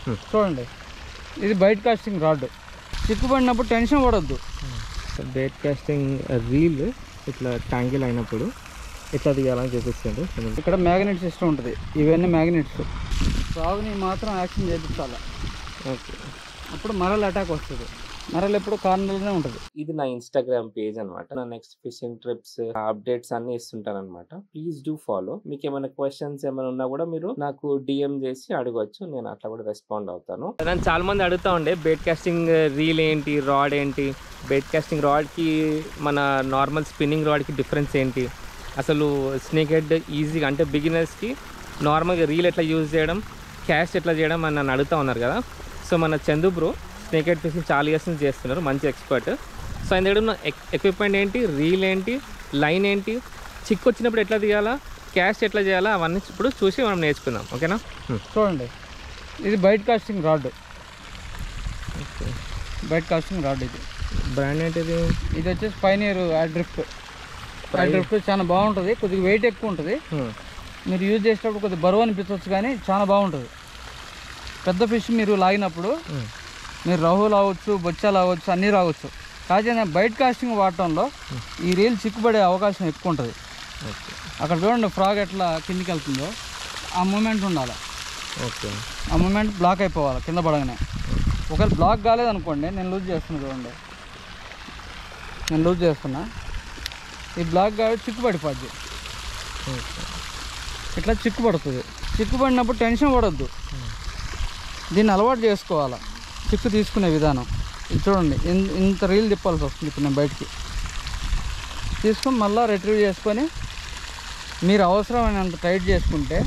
Hmm. చూడండి ఇది bait casting rod చిక్కుపడినప్పుడు టెన్షన్ పడొద్దు బేట్ కాస్టింగ్ రీల్ ఇట్లా ట్యాంగిల్ అయినప్పుడు ఇట్లా తీయాలని చూపిస్తుంది ఇక్కడ మ్యాగ్నెట్ సిస్టమ్ ఉంటుంది ఇవన్నీ మ్యాగ్నెట్స్ సాగుని మాత్రం యాక్షన్ చేపించాలి ఓకే అప్పుడు మరల్ అటాక్ వస్తుంది మరల్ ఎప్పుడు కార్నర్లోనే ఉంటుంది ఇది నా ఇన్స్టాగ్రామ్ పేజ్ అన్నమాట నా నెక్స్ట్ ఫిషింగ్ ట్రిప్స్ అప్డేట్స్ అన్ని ఇస్తుంటాను అనమాట ప్లీజ్ డూ ఫాలో మీకు ఏమైనా క్వశ్చన్స్ ఏమైనా ఉన్నా కూడా మీరు నాకు డిఎం చేసి అడగవచ్చు నేను అట్లా కూడా రెస్పాండ్ అవుతాను నన్ను చాలా మంది అడుగుతా ఉండే బేట్ కాస్టింగ్ రీల్ ఏంటి రాడ్ ఏంటి బేట్ కాస్టింగ్ రాడ్ కి మన నార్మల్ స్పిన్నింగ్ రాడ్ కి డిఫరెన్స్ ఏంటి అసలు స్నేక్ హెడ్ ఈజీగా అంటే బిగినర్స్ కి నార్మల్గా రీల్ ఎట్లా యూజ్ చేయడం క్యాస్ట్ ఎట్లా చేయడం అని నన్ను అడుగుతా ఉన్నారు కదా సో మన Chandu bro snake head fishing చాలా ఇయర్స్ నుంచి చేస్తున్నారు మంచి ఎక్స్పర్ట్ సో ఆయన దగ్గర ఉన్న ఎక్విప్మెంట్ ఏంటి రీల్ ఏంటి లైన్ ఏంటి చిక్కు వచ్చినప్పుడు ఎట్లా తీయాలా క్యాస్ట్ ఎట్లా చేయాలా అవన్నీ ఇప్పుడు చూసి మనం నేర్చుకుందాం ఓకేనా చూడండి ఇది bait casting rod bait casting rod ఇది బ్రాండ్ ఏంటిది ఇది వచ్చేసి పైనీర్ డ్రిఫ్ట్ డ్రిఫ్ట్ చాలా బాగుంటుంది కొద్దిగా వెయిట్ ఎక్కువ ఉంటుంది మీరు యూజ్ చేసేటప్పుడు కొద్దిగా బరువు అనిపించవచ్చు కానీ చాలా బాగుంటుంది పెద్ద ఫిష్ మీరు లాగినప్పుడు మీరు రహు లావచ్చు బొచ్చా లావచ్చు అన్నీ రావచ్చు కాకపోతే బయట కాస్టింగ్ వాడటంలో ఈ రీల్ చిక్కుపడే అవకాశం ఎక్కువ ఉంటుంది ఓకే అక్కడ చూడండి ఫ్రాగ్ ఎట్లా కిందికి వెళ్తుందో ఆ మూమెంట్ ఉండాలి ఓకే ఆ మూమెంట్ బ్లాక్ అయిపోవాలి కింద పడగానే ఒకవేళ బ్లాక్ కాలేదనుకోండి నేను లూజ్ చేస్తున్నా చూడండి నేను లూజ్ చేస్తున్నా ఈ బ్లాక్ కాబట్టి చిక్కు పడిపోద్ది ఇట్లా చిక్కు పడుతుంది చిక్కు పడినప్పుడు టెన్షన్ పడొద్దు దీన్ని అలవాటు చేసుకోవాలి చిక్కు తీసుకునే విధానం ఇది చూడండి ఇన్- ఇంత రీల్ తిప్పాల్సి వస్తుంది ఇప్పుడు నేను బయటికి తీసుకొని మళ్ళీ రిట్రీవ్ చేసుకొని మీరు అవసరమైనంత టైట్ చేసుకుంటే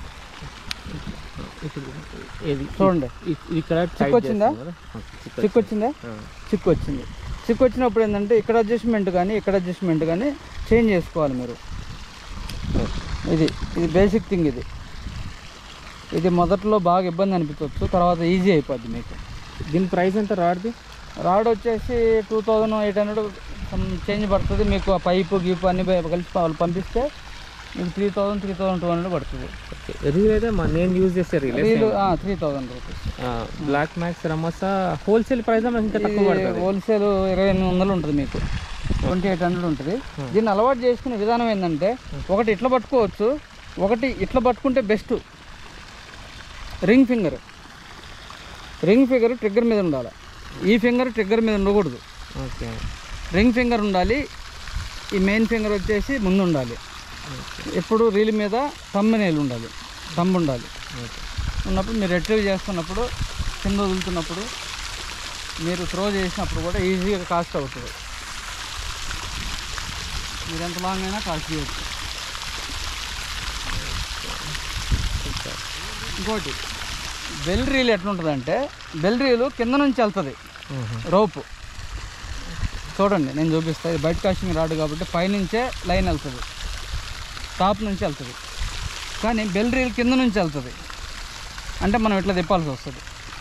ఇది చూడండి ఇక్కడ చిక్కు వచ్చిందా? చిక్కు వచ్చిందా చిక్కు వచ్చింది చిక్కు వచ్చినప్పుడు ఏంటంటే ఇక్కడ అడ్జస్ట్మెంట్ కానీ ఇక్కడ అడ్జస్ట్మెంట్ కానీ చేంజ్ చేసుకోవాలి మీరు ఇది ఇది బేసిక్ థింగ్ ఇది ఇది మొదట్లో బాగా ఇబ్బంది అనిపించవచ్చు తర్వాత ఈజీ అయిపోద్ది మీకు దీని ప్రైస్ ఎంత రాడ్ది రాడ్ వచ్చేసి two thousand eight hundred change పడుతుంది మీకు ఆ పైపు గీపు అన్ని బై- కలిసి వాళ్ళు పంపిస్తే మీకు three thousand three thousand two hundred పడుతుంది రీల్ అయితే మా- నేను యూజ్ చేసే reel reel three thousand rupees black max రమోసా హోల్సేల్ ప్రైస్ మనకి ఇంకా తక్కువ పడుతుంది హోల్సేల్ ఇరవై ఎనిమిది వందలు ఉంటుంది మీకు ట్వంటీ ఎయిట్ హండ్రెడ్ ఉంటుంది దీన్ని అలవాటు చేసుకునే విధానం ఏంటంటే ఒకటి ఇట్లా పట్టుకోవచ్చు ఒకటి ఇట్లా పట్టుకుంటే best ring finger ring finger trigger మీద ఉండాలి ఈ ఫింగర్ ట్రిగ్గర్ మీద ఉండకూడదు ఓకే రింగ్ ఫింగర్ ఉండాలి ఈ మెయిన్ ఫింగర్ వచ్చేసి ముందు ఉండాలి ఎప్పుడు రీల్ మీద తమ్మ నేలు ఉండాలి తమ్ము ఉండాలి ఉన్నప్పుడు మీరు రిట్రీవ్ చేస్తున్నప్పుడు కింద వదులుతున్నప్పుడు మీరు త్రో చేసినప్పుడు కూడా ఈజీగా కాస్ట్ అవుతుంది మీరు ఎంత లాంగ్ అయినా కాస్ట్ చేయొచ్చు ఇంకోటి బెల్ రీల్ ఎట్లుంటుందంటే బెల్ రీలు కింద నుంచి వెళ్తుంది రోపు చూడండి నేను చూపిస్తాను ఇది బయట కాస్టింగ్ రాడు కాబట్టి పైనుంచే లైన్ వెళ్తుంది టాప్ నుంచి వెళ్తుంది కానీ బెల్ రీల్ కింద నుంచి వెళ్తుంది అంటే మనం ఇట్లా తిప్పాల్సి వస్తుంది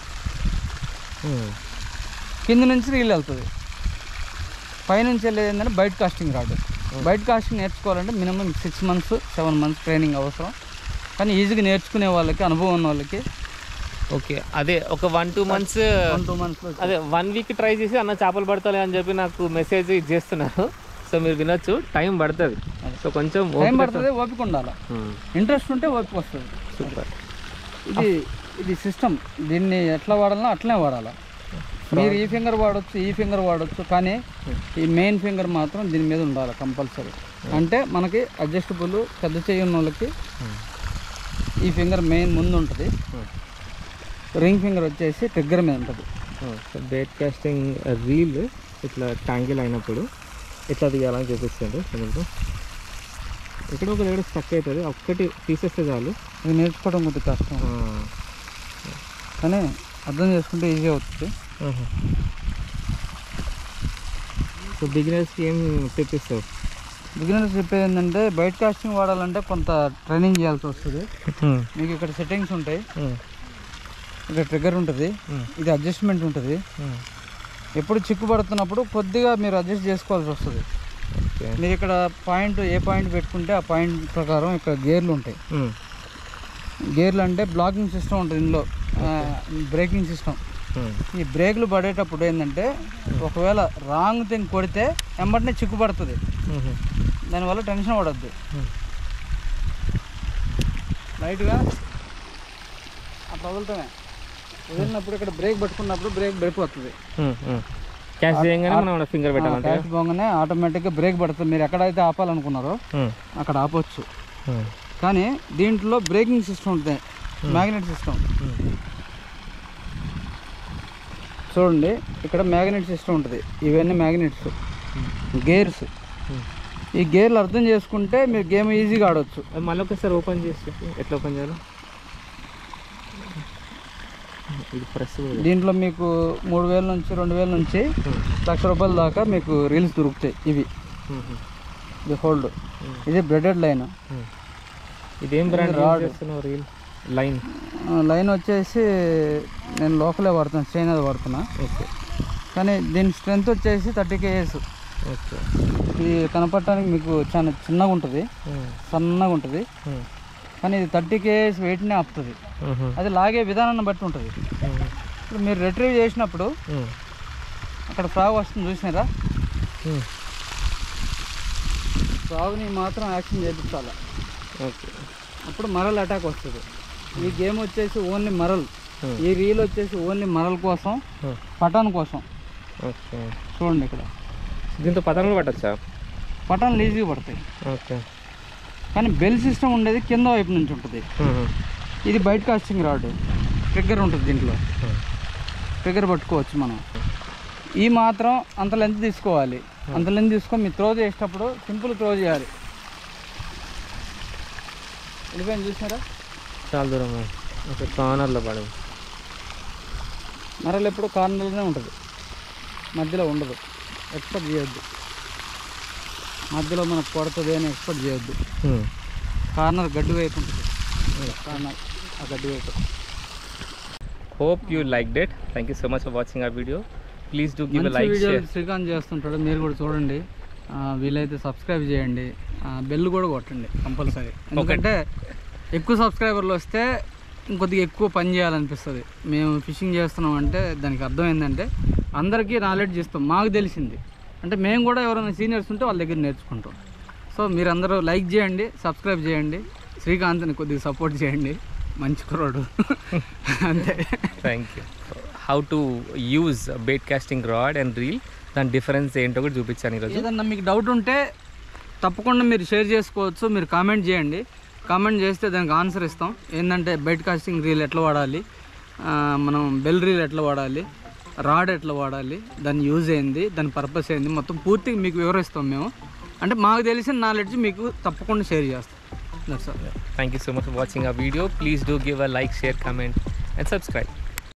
కింద నుంచి రీల్ వెళ్తుంది పైనుంచి వెళ్ళేది ఏంటంటే బయట కాస్టింగ్ రాడు బయట కాస్టింగ్ నేర్చుకోవాలంటే minimum six months seven months training అవసరం కానీ ఈజీగా నేర్చుకునే వాళ్ళకి అనుభవం ఉన్న వాళ్ళకి ఓకే అదే ఒక one two months one two మంత్స్లో అదే వన్ వీక్ ట్రై చేసి అన్న చేపలు పడతాయి అని చెప్పి నాకు మెసేజ్ చేస్తున్నారు సో మీరు వినొచ్చు టైం పడుతుంది సో కొంచెం టైం పడుతుంది ఓపిక ఉండాలి ఇంట్రెస్ట్ ఉంటే ఓపిక వస్తుంది సూపర్ ఇది ఇది సిస్టమ్ దీన్ని ఎట్లా వాడాలన్నా అట్లనే వాడాలి మీరు ఈ ఫింగర్ వాడొచ్చు ఈ ఫింగర్ వాడొచ్చు కానీ ఈ మెయిన్ ఫింగర్ మాత్రం దీని మీద ఉండాలి కంపల్సరీ అంటే మనకి అడ్జస్టబుల్ పెద్ద చేయి ఉన్న వాళ్ళకి ఈ ఫింగర్ మెయిన్ ముందు ఉంటుంది రింగ్ ఫింగర్ వచ్చేసి ట్రిగ్గర్ మీద ఉంటుంది సో బేట్ కాస్టింగ్ రీల్ ఇట్లా ట్యాంగిల్ అయినప్పుడు ఇట్లా తీయాలని చూపిస్తుంది మీకు ఇక్కడ ఒక దగ్గర స్టక్ అవుతుంది ఒక్కటి తీసేస్తే చాలు ఇది నేర్చుకోవడం కొద్దిగా కష్టం కానీ అర్థం చేసుకుంటే ఈజీ అవుతుంది సో బిగినర్స్కి ఏం తెప్పిస్తావు బిగినర్స్ చెప్పేది ఏంటంటే బయట కాస్టింగ్ వాడాలంటే కొంత ట్రైనింగ్ చేయాల్సి వస్తుంది మీకు ఇక్కడ సెట్టింగ్స్ ఉంటాయి ఇక్కడ ట్రిగ్గర్ ఉంటుంది ఇది అడ్జస్ట్మెంట్ ఉంటుంది ఎప్పుడు చిక్కు పడుతున్నప్పుడు కొద్దిగా మీరు అడ్జస్ట్ చేసుకోవాల్సి వస్తుంది ఓకే మీరు ఇక్కడ పాయింట్ ఏ పాయింట్ పెట్టుకుంటే ఆ పాయింట్ ప్రకారం ఇక్కడ గేర్లు ఉంటాయి గేర్లు అంటే బ్లాకింగ్ సిస్టమ్ ఉంటుంది ఇందులో బ్రేకింగ్ సిస్టమ్ ఈ బ్రేకులు పడేటప్పుడు ఏంటంటే ఒకవేళ రాంగ్ థింగ్ కొడితే వెంబటనే చిక్కు పడుతుంది దానివల్ల టెన్షన్ పడద్దు లైట్గా అట్లా వదులుతామే వదిలినప్పుడు ఇక్కడ బ్రేక్ పట్టుకున్నప్పుడు బ్రేక్ పడిపోతుంది క్యాష్ చేయగానే మనం ఫింగర్ పెట్టాలంటే క్యాష్ పోగానే ఆటోమేటిక్గా బ్రేక్ పడుతుంది మీరు ఎక్కడైతే ఆపాలనుకున్నారో అక్కడ ఆపొచ్చు కానీ దీంట్లో బ్రేకింగ్ సిస్టమ్ ఉంటుంది మ్యాగ్నెట్ సిస్టమ్ చూడండి ఇక్కడ మ్యాగ్నెట్ సిస్టమ్ ఉంటుంది ఇవన్నీ మ్యాగ్నెట్స్ గేర్స్ ఈ గేర్లు అర్థం చేసుకుంటే మీరు గేమ్ ఈజీగా ఆడవచ్చు మళ్ళీ ఒకసారి ఓపెన్ చేసి ఎట్లా ఓపెన్ చేయాలి ఇది ప్రెస్ దీంట్లో మీకు మూడు వేల నుంచి రెండు వేల నుంచి లక్ష రూపాయల దాకా మీకు రీల్స్ దొరుకుతాయి ఇవి ఇది హోల్డ్ ఇది బ్రెడెడ్ లైన్ ఇదేం బ్రాండ్ రాడ్. చేస్తున్నావు రీల్ లైన్ లైన్ వచ్చేసి నేను లోకలే వాడుతున్నా చైనా వాడుతున్నా ఓకే కానీ దీని స్ట్రెంత్ వచ్చేసి థర్టీ కేఎస్ ఓకే ఇది కనపడటానికి మీకు చాలా చిన్నగా ఉంటుంది సన్నగా ఉంటుంది కానీ ఇది థర్టీ కేఎస్ వెయిట్నే ఆపుతుంది అది లాగే విధానాన్ని బట్టి ఉంటుంది ఇప్పుడు మీరు రిట్రీవ్ చేసినప్పుడు అక్కడ ఫ్రాగ్ వస్తుంది చూసినారా ఫ్రాగ్ని మాత్రం యాక్షన్ చేయించాలి ఓకే అప్పుడు మరల్ అటాక్ వస్తుంది ఈ గేమ్ వచ్చేసి ఓన్లీ మరల్ ఈ రీల్ వచ్చేసి ఓన్లీ మరల్ కోసం పటాన్ కోసం ఓకే చూడండి ఇక్కడ దీంతో పతంగులు పట్టచ్చా పటాన్లు ఈజీగా పడతాయి ఓకే కానీ బెల్ సిస్టమ్ ఉండేది కింద వైపు నుంచి ఉంటుంది ఇది బయట కాస్టింగ్ రాడ్ ట్రిగ్గర్ ఉంటుంది దీంట్లో ట్రిగ్గర్ పట్టుకోవచ్చు మనం ఈ మాత్రం అంత లెంత్ తీసుకోవాలి అంత లెంత్ తీసుకొని మీరు త్రో చేసేటప్పుడు సింపుల్ త్రో చేయాలి వెళ్ళిపోయింది చూసారా చాలా దూరం ఓకే కార్నర్లో పడవు మరలు ఎప్పుడు కార్నర్లోనే ఉంటుంది మధ్యలో ఉండదు ఎక్స్పెక్ట్ చేయొద్దు మధ్యలో మనకు కొడుతుంది అని ఎక్స్పెక్ట్ చేయొద్దు కార్నర్ గడ్డి వైపు ఉంటుంది కార్నర్ ఆ గడ్డి వైపు hope you like that thank you so much for watching ఆ వీడియో ప్లీజ్ డూ గివ్ మంచి లైక్ వీడియోలు షేర్ శ్రీకాంత్ చేస్తుంటాడు మీరు కూడా చూడండి ఆ, వీలైతే సబ్స్క్రైబ్ చేయండి ఆ, బెల్ కూడా కొట్టండి కంపల్సరీ ఎందుకంటే ఎక్కువ సబ్స్క్రైబర్లు వస్తే ఇంకొద్దిగా ఎక్కువ పని చేయాలనిపిస్తుంది మేము ఫిషింగ్ చేస్తున్నాం అంటే దానికి అర్థం ఏంటంటే అందరికీ నాలెడ్జ్ ఇస్తాం మాకు తెలిసింది అంటే మేము కూడా ఎవరైనా సీనియర్స్ ఉంటే వాళ్ళ దగ్గర నేర్చుకుంటాం సో మీరందరూ లైక్ చేయండి సబ్స్క్రైబ్ చేయండి శ్రీకాంత్ని కొద్దిగా సపోర్ట్ చేయండి మంచి కుర్రాడు అంతే thank you how to use bait casting rod and reel దాని డిఫరెన్స్ ఏంటో కూడా చూపించాను ఈరోజు ఏదన్నా మీకు డౌట్ ఉంటే తప్పకుండా మీరు షేర్ చేసుకోవచ్చు మీరు కామెంట్ చేయండి కామెంట్ చేస్తే దానికి ఆన్సర్ ఇస్తాం ఏంటంటే బెడ్ కాస్టింగ్ రీల్ ఎట్లా వాడాలి ఆ, మనం బెల్ రీల్ ఎట్లా వాడాలి రాడ్ ఎట్లా వాడాలి దాని యూజ్ ఏంది దాని పర్పస్ ఏంది మొత్తం పూర్తిగా మీకు వివరిస్తాం మేము అంటే మాకు తెలిసిన నాలెడ్జ్ మీకు తప్పకుండా షేర్ చేస్తాం that's all thank you so much for watching ఆ video please do give a like share comment and subscribe